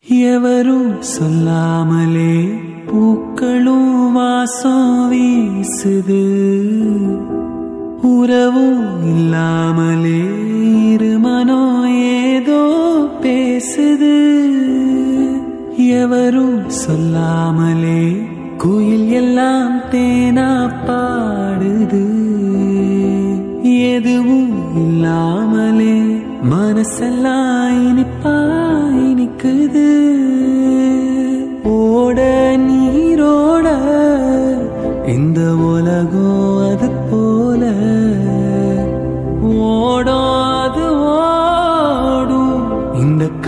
எவரும் சொல்லாமலே பூக்களும் வாசம் வீசுது உறவும் இல்லாமலே இருமனோ ஏதோ பேசுது எவரும் சொல்லாமலே குயில் எல்லாம் தேனா பாடுது எதுவும் இல்லாமலே மனசெல்லாம் இனிப்பா இனிக்குது ஓட நீரோட இந்த உலகம் அது போல ஓடாது ஓடும் இந்த